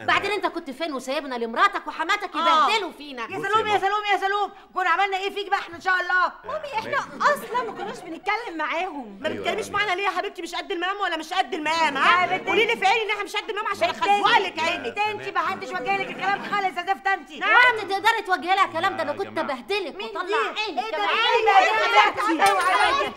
بعدين انت كنت فين وسايبنا لمراتك وحماتك يبهدلوا فينا يا بصي سلوم يا يا ماما. سلوم يا سلوم كنا عملنا ايه فيك بقى احنا ان شاء الله مامي احنا اصلا ما كناش بنتكلم معاهم أيوة ما بتتكلميش يا معانا ليه يا حبيبتي مش قد المقام ولا مش قد المقام يا ها بنت قولي لي في عيني ان احنا مش قد المقام عشان اخزوق لك عينك انت ما حدش وجه لك الكلام خالص يا زفت انت نعم انت تقدري توجهي لها الكلام ده انا يا كنت جماعة. بهدلك مين وطلع دي؟ عينك ايه ده كمان ايه ده اوعى عليك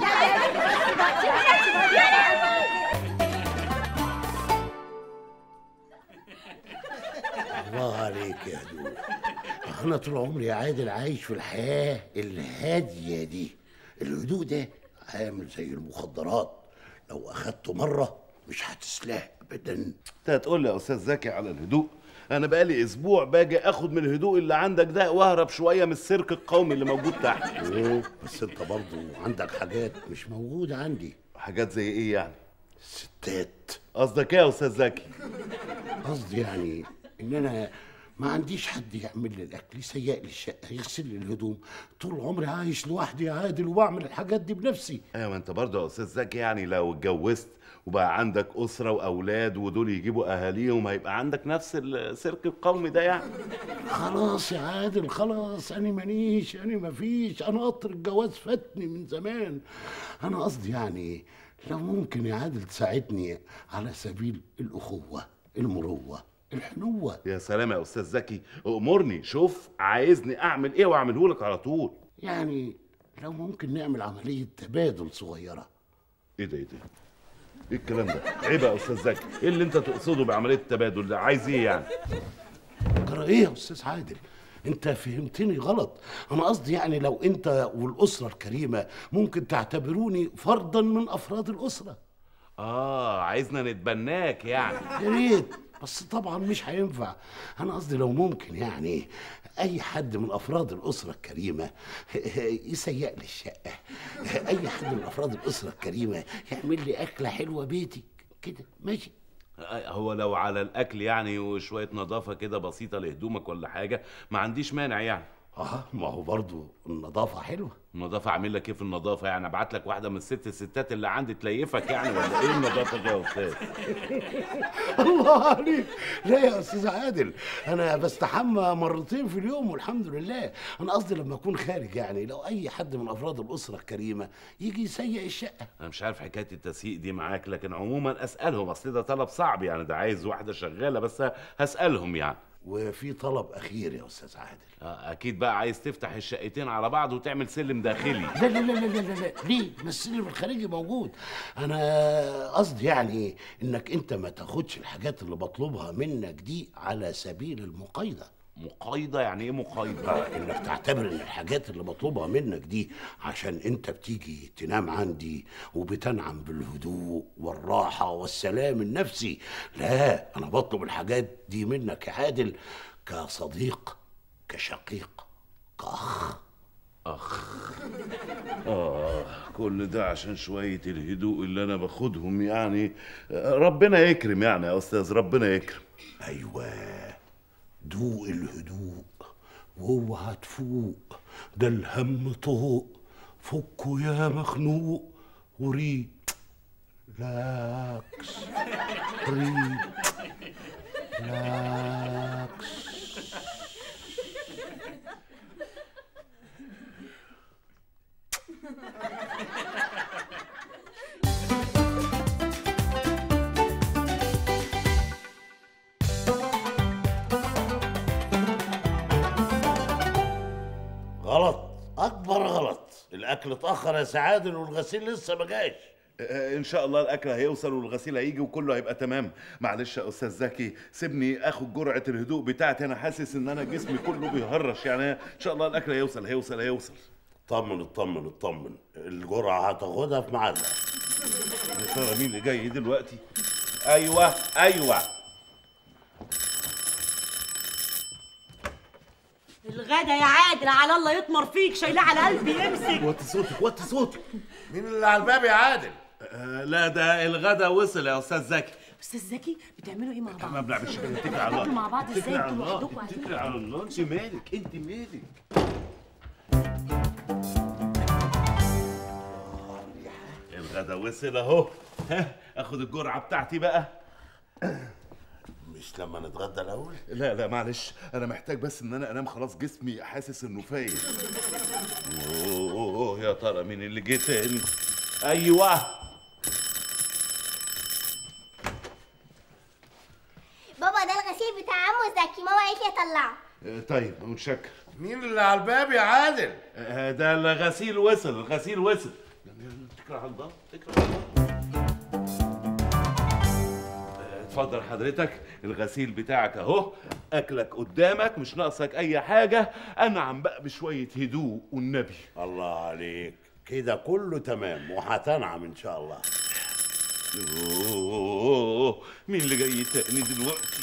الله عليك يا دول انا طول عمري يا عادل عايش في الحياه الهاديه دي الهدوء ده عامل زي المخدرات لو اخدته مره مش هتسلاه ابدا انت هتقول لي يا استاذ زكي على الهدوء انا بقالي اسبوع باجي اخد من الهدوء اللي عندك ده واهرب شويه من السيرك القومي اللي موجود تحت أوه، بس انت برضو عندك حاجات مش موجوده عندي حاجات زي ايه يعني ستات قصدك ايه يا استاذ زكي قصدي يعني ان انا ما عنديش حد يعمل لي الاكل يسيق لي الشقه يغسل لي الهدوم طول عمري عايش لوحدي يا عادل وبعمل الحاجات دي بنفسي ايوه ما انت برضه يا استاذ زكي يعني لو اتجوزت وبقى عندك اسره واولاد ودول يجيبوا اهاليهم هيبقى عندك نفس السيرك القومي ده يعني خلاص يا عادل خلاص انا مانيش انا مفيش انا قطر الجواز فاتني من زمان انا قصدي يعني لو ممكن يا عادل تساعدني على سبيل الاخوه المروه الحنوه يا سلام يا استاذ زكي امرني شوف عايزني اعمل ايه واعمله لك على طول يعني لو ممكن نعمل عمليه تبادل صغيره ايه ده ايه ده ايه الكلام ده عيب يا استاذ زكي ايه اللي انت تقصده بعمليه التبادل ده عايز ايه يعني ترى ايه يا استاذ عادل انت فهمتني غلط انا قصدي يعني لو انت والاسره الكريمه ممكن تعتبروني فردا من افراد الاسره اه عايزنا نتبناك يعني يا ريت بس طبعا مش هينفع انا قصدي لو ممكن يعني اي حد من افراد الاسره الكريمه يسيق لي الشقه اي حد من افراد الاسره الكريمه يعمل لي اكله حلوه بيتي كده ماشي آه، هو لو على الاكل يعني وشويه نظافه كده بسيطه لهدومك ولا حاجه ما عنديش مانع يعني اه ما هو برضو النظافه حلوه النظافه اعمل لك ايه في النظافه يعني ابعت لك واحده من الست الستات اللي عندي تليفك يعني ولا ايه النظافه دي يا استاذ الله عليك لا يا استاذ عادل انا بستحمى مرتين في اليوم والحمد لله انا قصدي لما اكون خارج يعني لو اي حد من افراد الاسره الكريمه يجي يسيق الشقه انا مش عارف حكايه التسييق دي معاك لكن عموما اسالهم اصل ده طلب صعب يعني ده عايز واحده شغاله بس هسالهم يعني وفي طلب اخير يا استاذ عادل آه، اكيد بقى عايز تفتح الشقتين على بعض وتعمل سلم داخلي لا لا لا لا لا لا, لا. ليه ما السلم الخارجي موجود انا قصدي يعني انك انت ما تاخدش الحاجات اللي بطلبها منك دي على سبيل المقايضه مقايضه يعني ايه مقايضه آه، انك تعتبر ان الحاجات اللي بطلبها منك دي عشان انت بتيجي تنام عندي وبتنعم بالهدوء والراحه والسلام النفسي لا انا بطلب الحاجات دي منك يا عادل كصديق كشقيق كاخ آه كل ده عشان شوية الهدوء اللي أنا باخدهم يعني آه، ربنا يكرم يعني يا أستاذ ربنا يكرم ايوه دوق الهدوء واوعى تفوق ده الهم طوق فكه يا مخنوق وريد لاكس ريد لاكس غلط اكبر غلط الاكل اتاخر يا سعادل والغسيل لسه ما جاش آه، إن شاء الله الأكل هيوصل والغسيل هيجي وكله هيبقى تمام معلش يا أستاذ زكي سيبني آخد جرعة الهدوء بتاعتي أنا حاسس إن أنا جسمي كله بيهرش يعني إن شاء الله الأكل هيوصل هيوصل هيوصل اطمن اطمن اطمن الجرعه هتاخدها في ميعادها يا ترى مين اللي جاي دلوقتي أيوه أيوه الغدا يا عادل على الله يطمر فيك شايلاه على قلبي امسك وطي صوتك وطي صوتك مين اللي على الباب يا عادل آه لا ده الغدا وصل يا أستاذ زكي استاذ زكي بتعملوا ايه مع بعض ما بنعملش كده اتكل على الله بتاكلوا مع بعض ازاي اتكل على انتوا الله لوحدكم قاعدين اتكل على الله انت مالك انت مالك الغدا وصل اهو ها اخد الجرعه بتاعتي بقى مش لما نتغدى الاول لا لا معلش انا محتاج بس ان انا انام خلاص جسمي حاسس انه فايق اوه يا ترى مين اللي جه تاني ايوه بابا ده الغسيل بتاع عمو زكي ماما قالت لي اطلعه آه، طيب متشكر مين اللي على الباب يا عادل آه، ده الغسيل وصل الغسيل وصل اتكل على الله اتكل على الله آه، اتفضل حضرتك الغسيل بتاعك اهو اكلك قدامك مش ناقصك اي حاجه انعم بقى بشويه هدوء والنبي الله عليك كده كله تمام وهتنعم ان شاء الله اوه مين اللي جاي تاني دلوقتي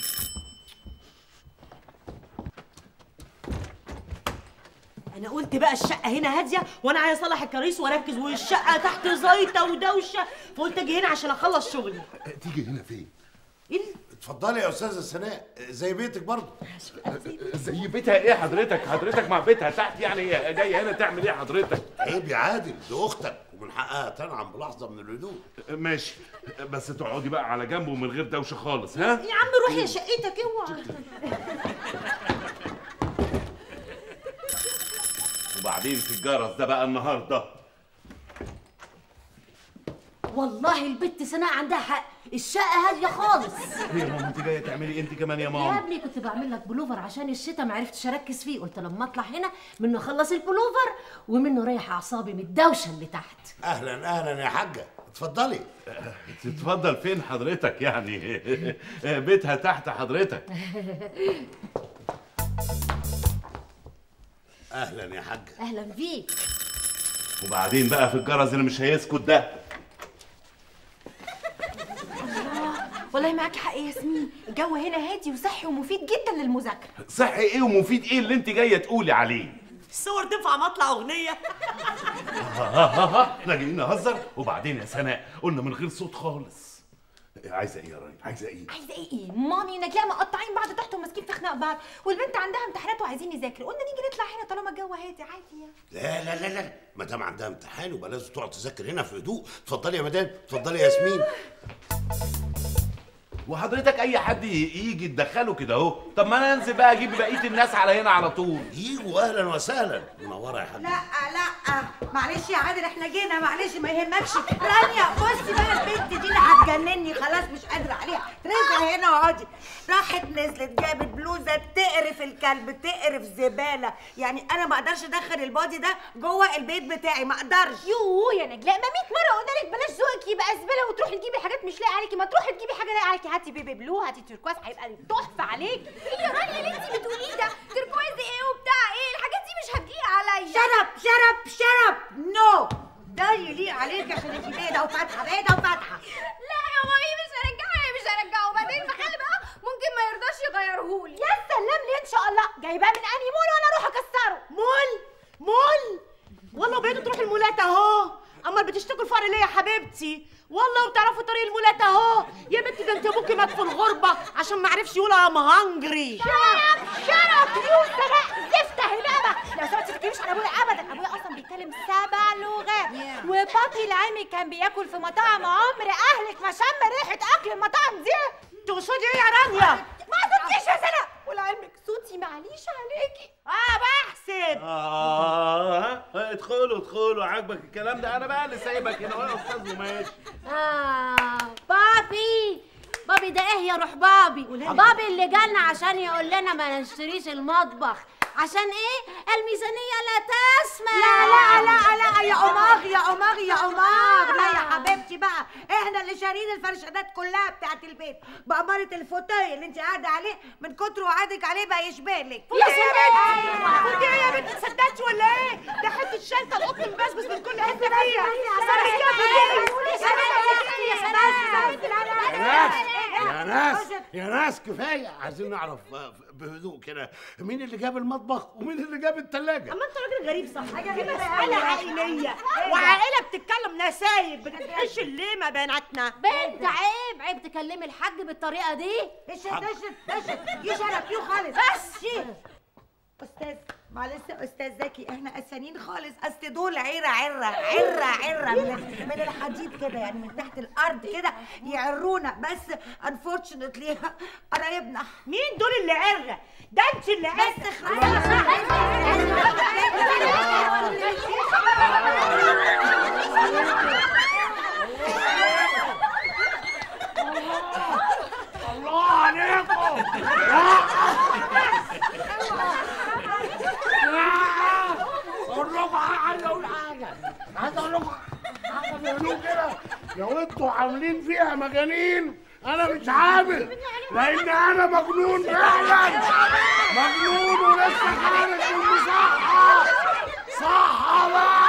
انا قلت بقى الشقه هنا هاديه وانا عايز اصلح الكراسي واركز والشقه تحت زيطه ودوشه فقلت اجي هنا عشان اخلص شغلي آه، تيجي هنا فين ايه اتفضلي يا استاذه سناء زي بيتك برضه زي بيتها ايه حضرتك حضرتك مع بيتها تحت يعني هي جايه هنا تعمل ايه حضرتك عيب يا عادل دي اختك ومن حقها تنعم بلحظه من الهدوء ماشي بس تقعدي بقى على جنب ومن غير دوشه خالص ها يا عم روح يا شقتك اوعى وبعدين في الجرس ده بقى النهارده والله البت سناء عندها حق الشقه هاديه خالص ايه يا ماما انت جايه تعملي انت كمان يا يا ماما ابني كنت بعمل لك بلوفر عشان الشتاء ما عرفتش اركز فيه قلت لما اطلع هنا منه اخلص البلوفر ومنه رايح اعصابي من الدوشه اللي تحت اهلا اهلا يا حاجه اتفضلي تتفضل فين حضرتك يعني بيتها تحت حضرتك اهلا يا حاجه اهلا بيك وبعدين بقى في الجرس اللي مش هيسكت ده والله معاكي حق يا ياسمين الجو هنا هادي وصحي ومفيد جدا للمذاكره صحي ايه ومفيد ايه اللي انت جايه تقولي عليه الصور تنفع مطلع اغنيه ها ها ها احنا جايين نهزر وبعدين يا سناء قلنا من غير صوت خالص عايزه ايه يا راجل عايزه ايه عايزه ايه ايه مامي نجلاء مقطعين بعض تحت وماسكين في خناق بعض والبنت عندها امتحانات وعايزين نذاكر قلنا نيجي نطلع هنا طالما الجو هادي عادي يعني لا لا لا لا ما دام عندها امتحان يبقى لازم تقعد تذاكر هنا في هدوء اتفضلي يا مدام اتفضلي يا ياسمين وحضرتك اي حد ي- يجي تدخله كده اهو طب ما انا انزل بقى اجيب بقيه الناس على هنا على طول يجوا اهلا وسهلا منوره يا حاجه لا لا معلش يا عادل احنا جينا معلش ما يهمكش رانيا بصي بقى البنت دي اللي هتجنني خلاص مش قادره عليها رزق هنا واقعدي راحت نزلت جابت بلوزه تقرف الكلب تقرف زباله يعني انا ما اقدرش ادخل البادي ده جوه البيت بتاعي ما اقدرش يوه يا نجلاء ما 100 مره قلنا لك بلاش ذوقك يبقى زباله وتروحي تجيبي حاجات مش لاقيه عليكي ما تروحي تجيبي حاجه لاقيه عليكي هاتي بيبي بلو هاتي تركواز هيبقى تحفه عليكي ايه يا رانيا اللي انت بتقوليه ده تركواز ايه وبتاع ايه الحاجات دي مش هتجي عليا شرب شرب شرب نو ده يليق عليك عشان انت بيضه وفاتحه بيضه وفاتحه لا يا مامي مش هرجعه مش هرجعه وبعدين محل بقى ممكن ما يرضاش يغيرهولي يا سلام لي ان شاء الله جايباه من انهي مول وانا اروح اكسره مول مول والله بقيتوا تروحوا المولات اهو امال بتشتكوا الفقر ليه يا حبيبتي والله وبتعرفوا طريق المولات اهو يا بنتي ده انت ابوكي مات في الغربه عشان ما عرفش يقول ام هانجري شرب شرب يوسف بقى زفت هنامة لو سمحتي ما تتكلميش عن ابويا ابدا ابويا اصلا بيتكلم سبع لغات وبابي العمي كان بياكل في مطاعم عمر اهلك ما شم ريحه اكل المطاعم دي تقصدي ايه يا رانيا ما صدتيش يا سنة ولعلمك صوتي معليش عليكي اه بحسب اه ادخلوا ادخلوا عاجبك الكلام ده انا بقى اللي سايبك هنا وانا استاذ وماشي آه بابي بابي ده ايه يا روح بابي بابي اللي جالنا عشان يقول لنا ما نشتريش المطبخ عشان ايه الميزانية لا تسمح لا لا لا لا يا عماغ يا عماغ يا عماغ لا يا حبيبتي بقى احنا اللي شارين الفرشادات كلها بتاعت البيت بأمارة الفوتاي اللي انت قاعده عليه من كتر وعدك عليه بقى يشبهلك يا سلام كنت ايه يا بنت تصدقتي ولا ايه ده حته شنطه القط مبسبس من كل حته فيها يا ناس يا ناس يا ناس كفايه عايزين نعرف آه، بهدوء كده مين اللي جاب المطبخ ومين اللي جاب الثلاجه اما انت راجل غريب صح دي مسألة عائلية وعائلة بتتكلم نسايب بتتحش ليه ما بيناتنا بنت عيب عيب تكلمي الحاج بالطريقة دي اشهد اشهد اشهد يشرب يو خالص بس استاذ معلش يا استاذ زكي احنا اسفانين خالص اصل دول عره عره عره عره من من الحديد كده يعني من تحت الارض كده يعرونا بس انفورشنتلي قرايبنا مين دول اللي عرة ده انت اللي عرة بس الله عليكم اقول لكم عايز اقول حاجه عايز اقول لكم حاجه بيعملوا كده لو انتوا عاملين فيها مجانين انا مش عامل لان انا مجنون فعلا مجنون ولسه خارج من المصحه صح بقى